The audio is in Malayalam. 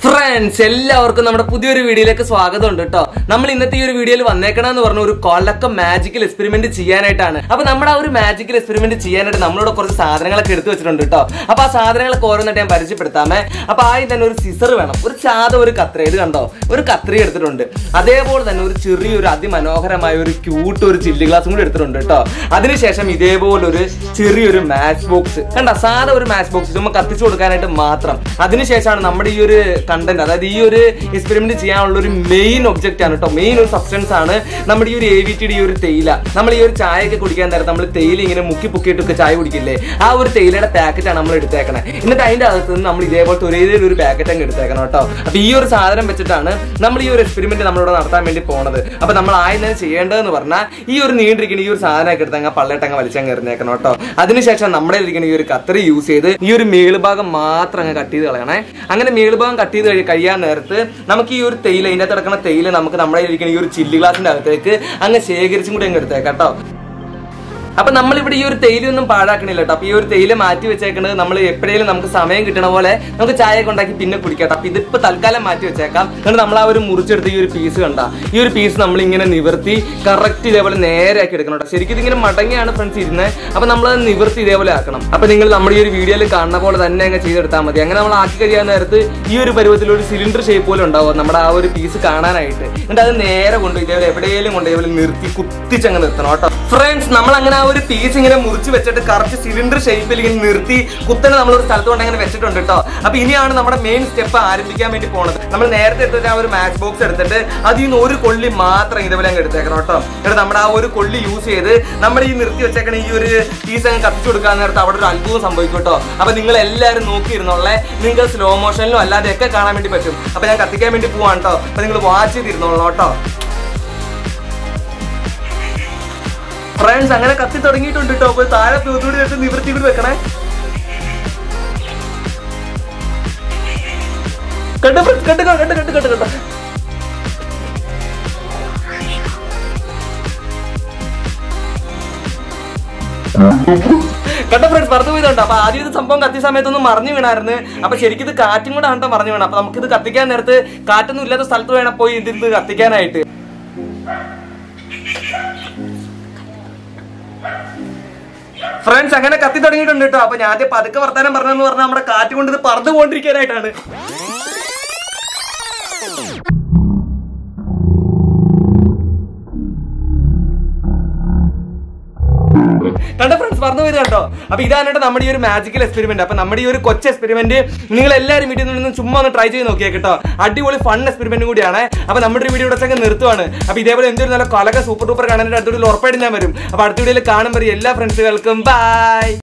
ഫ്രണ്ട്സ് എല്ലാവർക്കും നമ്മുടെ പുതിയൊരു വീഡിയോയിലേക്ക് സ്വാഗതം ഉണ്ട് കേട്ടോ നമ്മൾ ഇന്നത്തെ ഈ ഒരു വീഡിയോയിൽ വന്നേക്കണമെന്ന് പറഞ്ഞ ഒരു കൊല്ലക്കം മാജിക്കൽ എക്സ്പെരിമെന്റ് ചെയ്യാനായിട്ടാണ് അപ്പൊ നമ്മുടെ ആ ഒരു മാജിക്കൽ എക്സ്പെരിമെന്റ് ചെയ്യാനായിട്ട് നമ്മളിവിടെ കുറച്ച് സാധനങ്ങളൊക്കെ എടുത്തു വെച്ചിട്ടുണ്ട് കേട്ടോ അപ്പൊ ആ സാധനങ്ങളൊക്കെ ഓരോന്നിട്ട് ഞാൻ പരിചയപ്പെടുത്താമേ അപ്പൊ ആദ്യം തന്നെ ഒരു സിസർ വേണം ഒരു ചാത ഒരു കത്രി ഇത് കണ്ടോ ഒരു കത്രി എടുത്തിട്ടുണ്ട് അതേപോലെ തന്നെ ഒരു ചെറിയൊരു അതിമനോഹരമായ ഒരു ക്യൂട്ട് ഒരു ചില്ലി ഗ്ലാസും കൂടി എടുത്തിട്ടുണ്ട് കേട്ടോ അതിനുശേഷം ഇതേപോലെ ഒരു ചെറിയൊരു മാച്ച് ബോക്സ് കണ്ട സാധാ ഒരു മാച്ച് ബോക്സ് ചുമ്മാ കത്തിച്ചു കൊടുക്കാനായിട്ട് മാത്രം അതിനുശേഷമാണ് നമ്മുടെ ഈ ഒരു കണ്ടന്റ് അതായത് ഈ ഒരു എക്സ്പെരിമെന്റ് ചെയ്യാനുള്ള ഒരു മെയിൻ ഒബ്ജക്റ്റ് ആണ് കേട്ടോ മെയിൻ ഒരു സബ്സ്റ്റൻസ് ആണ് നമ്മുടെ ഈ ഒരു എ വി ടിയുടെ ഈ ഒരു തേയില നമ്മൾ ഈ ഒരു ചായയൊക്കെ കുടിക്കാൻ നേരത്തെ നമ്മൾ തേയില ഇങ്ങനെ മുക്കി പൊക്കിയിട്ടൊക്കെ ചായ കുടിക്കില്ലേ ആ ഒരു തേയിലയുടെ പാക്കറ്റ് ആണ് നമ്മൾ എടുത്തേക്കണേ എന്നിട്ട് അതിന്റെ അകത്ത് നിന്ന് നമ്മൾ ഇതേപോലത്തെ ഒരേ ഒരു പാക്കറ്റ് അങ്ങ് എടുത്തേക്കണം കേട്ടോ അപ്പൊ ഈ ഒരു സാധനം വെച്ചിട്ടാണ് നമ്മൾ ഈ ഒരു എക്സ്പെരിമെന്റ് നമ്മളിവിടെ നടത്താൻ വേണ്ടി പോണത് അപ്പൊ നമ്മൾ ആദ്യം തന്നെ ചെയ്യേണ്ടതെന്ന് പറഞ്ഞാൽ ഈ ഒരു നീണ്ടിരിക്കുന്ന ഈ ഒരു സാധനമൊക്കെ എടുത്ത് അങ്ങ് പള്ളേട്ടങ്ങ് വലിച്ചങ്ങ് എറിഞ്ഞേക്കണം കേട്ടോ അതിനുശേഷം നമ്മുടെ ഇരിക്കുന്ന ഈ ഒരു കത്രി യൂസ് ചെയ്ത് ഈ ഒരു മേളുഭാഗം മാത്രം അങ്ങ് കട്ട് ചെയ്ത് കളയണേ അങ്ങനെ മേളുഭാഗം കട്ട് ചെയ്ത് കഴി- കഴിയാൻ നേരത്ത് നമുക്ക് ഈ ഒരു തേയില ഇതിൻ്റെ അകത്ത് കിടക്കുന്ന തേയില നമുക്ക് നമ്മുടെ ഇരിക്കുന്ന ഈ ഒരു ചില്ലി ഗ്ലാസിന്റെ അകത്തേക്ക് അങ്ങ് ശേഖരിച്ചും കൂടി അങ്ങ് എടുത്തേക്കാം കേട്ടോ അപ്പൊ നമ്മളിവിടെ ഈ ഒരു തേയിലൊന്നും പാഴാക്കണില്ല കേട്ടോ അപ്പൊ ഈ ഒരു തേയില മാറ്റി വെച്ചേക്കുന്നത് നമ്മൾ എപ്പോഴേലും നമുക്ക് സമയം കിട്ടണ പോലെ നമുക്ക് ചായ ഒക്കെ ഉണ്ടാക്കി പിന്നെ കുടിക്കാം ട്ടോ. അപ്പൊ ഇതിപ്പോ തൽക്കാലം മാറ്റി വെച്ചേക്കാം എന്നിട്ട് നമ്മൾ ആ ഒരു മുറിച്ചെടുത്ത ഈ ഒരു പീസ് കണ്ട ഈ ഒരു പീസ് നമ്മൾ ഇങ്ങനെ നിവർത്തി കറക്റ്റ് ഇതേപോലെ നേരെ ആക്കി എടുക്കണം കേട്ടോ ശരിക്കും ഇതിങ്ങനെ മടങ്ങിയാണ് ഫ്രണ്ട്സ് ഇരുന്നത് അപ്പൊ നമ്മൾ അത് നിവർത്തി ഇതേപോലെ ആക്കണം അപ്പൊ നിങ്ങൾ നമ്മുടെ ഈ ഒരു വീഡിയോയിൽ കാണുന്ന പോലെ തന്നെ അങ്ങ് ചെയ്തെടുത്താൽ മതി അങ്ങനെ നമ്മൾ ആക്കി കഴിയാൻ നേരത്ത് ഈ ഒരു പരുവത്തിൽ ഒരു സിലിണ്ടർ ഷേപ്പ് പോലെ ഉണ്ടാവും നമ്മുടെ ആ ഒരു പീസ് കാണാനായിട്ട് എന്നിട്ട് അത് നേരെ കൊണ്ട് ഇതേപോലെ എവിടെയെങ്കിലും കൊണ്ട് ഇതേപോലെ നിർത്തി കുത്തിച്ചങ്ങ് നിർത്തണം കേട്ടോ ഫ്രണ്ട്സ് നമ്മൾ അങ്ങനെ ആ ഒരു പീസ് ഇങ്ങനെ മുറിച്ച് വെച്ചിട്ട് കറക്റ്റ് സിലിണ്ടർ ഷേപ്പിൽ ഇങ്ങനെ നിർത്തി കുത്തനെ നമ്മൾ ഒരു സ്ഥലത്ത് കൊണ്ട് അങ്ങനെ വെച്ചിട്ടുണ്ട് കേട്ടോ അപ്പൊ ഇനിയാണ് നമ്മുടെ മെയിൻ സ്റ്റെപ്പ് ആരംഭിക്കാൻ വേണ്ടി പോണത് നമ്മൾ നേരത്തെ എടുത്തിട്ട് ആ ഒരു മാച്ച് ബോക്സ് എടുത്തിട്ട് അതിൽ നിന്ന് ഒരു കൊള്ളി മാത്രം ഇതേപോലെ അങ്ങ് എടുത്തേക്കണം കേട്ടോ എന്നിട്ട് നമ്മുടെ ആ ഒരു കൊള്ളി യൂസ് ചെയ്ത് നമ്മുടെ ഈ നിർത്തി വെച്ചേക്കണ ഈ ഒരു പീസ് അങ്ങ് കത്തിച്ചു കൊടുക്കാൻ നേരത്ത് അവിടെ ഒരു അത്ഭുതം സംഭവിക്കും കേട്ടോ അപ്പൊ നിങ്ങൾ എല്ലാവരും നോക്കിയിരുന്നോളെ നിങ്ങൾക്ക് സ്ലോ മോഷനിലും അല്ലാതെ ഒക്കെ കാണാൻ വേണ്ടി പറ്റും അപ്പൊ ഞാൻ കത്തിക്കാൻ വേണ്ടി പോവാണ് കേട്ടോ അപ്പൊ നിങ്ങൾ വാച്ച് ചെയ്തിരുന്നോളൂ കേട്ടോ ഫ്രണ്ട്സ് അങ്ങനെ കത്തി തുടങ്ങിയിട്ടുണ്ട് കേട്ടോ അപ്പൊ താഴെ തൂത്തുകൂടി വെച്ച് നിവൃത്തി കൂടി വെക്കണേ കണ്ടു ഫ്രണ്ട്സ് കണ്ടു കണ്ടു കണ്ടു കണ്ടു കണ്ടു കണ്ട ഫ്രണ്ട്സ് പറഞ്ഞു പോയതുണ്ട് അപ്പൊ ആദ്യം ഇത് സംഭവം കത്തിയ സമയത്തൊന്നും മറിഞ്ഞു വീണായിരുന്നു അപ്പൊ ശരിക്കും ഇത് കാറ്റും കൂടെ ആണ് മറിഞ്ഞു വീണത് അപ്പൊ നമുക്ക് ഇത് കത്തിക്കാൻ നേരത്ത് കാറ്റൊന്നും ഇല്ലാത്ത സ്ഥലത്ത് വേണം പോയി ഇതിന്ന് കത്തിക്കാനായിട്ട് ഫ്രണ്ട്സ് അങ്ങനെ കത്തി തുടങ്ങിയിട്ടുണ്ട് കേട്ടോ അപ്പൊ ഞാൻ ആദ്യം പതുക്കെ വർത്താനം പറഞ്ഞെന്ന് പറഞ്ഞാൽ നമ്മുടെ കാറ്റ് കൊണ്ട് ഇത് പറന്നു പോണ്ടിരിക്കാനായിട്ടാണ് കണ്ട ഫ്രണ്ട്സ് പറഞ്ഞു പോയത് കണ്ടോ അപ്പൊ ഇതാണ് കേട്ടോ നമ്മുടെ ഈ ഒരു മാജിക്കൽ എക്സ്പെരിമെന്റ് അപ്പൊ നമ്മുടെ ഈ ഒരു കൊച്ചു എക്സ്പെരിമെന്റ് നിങ്ങൾ എല്ലാവരും വീട്ടിൽ നിന്ന് ചുമ്മാ ഒന്ന് ട്രൈ ചെയ്ത് നോക്കിയേ കേട്ടോ അടിപൊളി ഫൺ എക്സ്പെരിമെന്റ് കൂടിയാണ് അപ്പൊ നമ്മുടെ ഒരു വീഡിയോ ഇവിടെ നിർത്തുവാണ് അപ്പൊ ഇതേപോലെ എന്തൊരു നല്ല കൊലക സൂപ്പർ ഡൂപ്പർ കാണാനായിട്ട് അടുത്ത വീഡിയോയിൽ ഉറപ്പായിട്ട് ഞാൻ വരും അപ്പൊ അടുത്ത വീഡിയോയിൽ കാണുമ്പോൾ എല്ലാ ഫ്രണ്ട്സുകൾക്കും ബൈ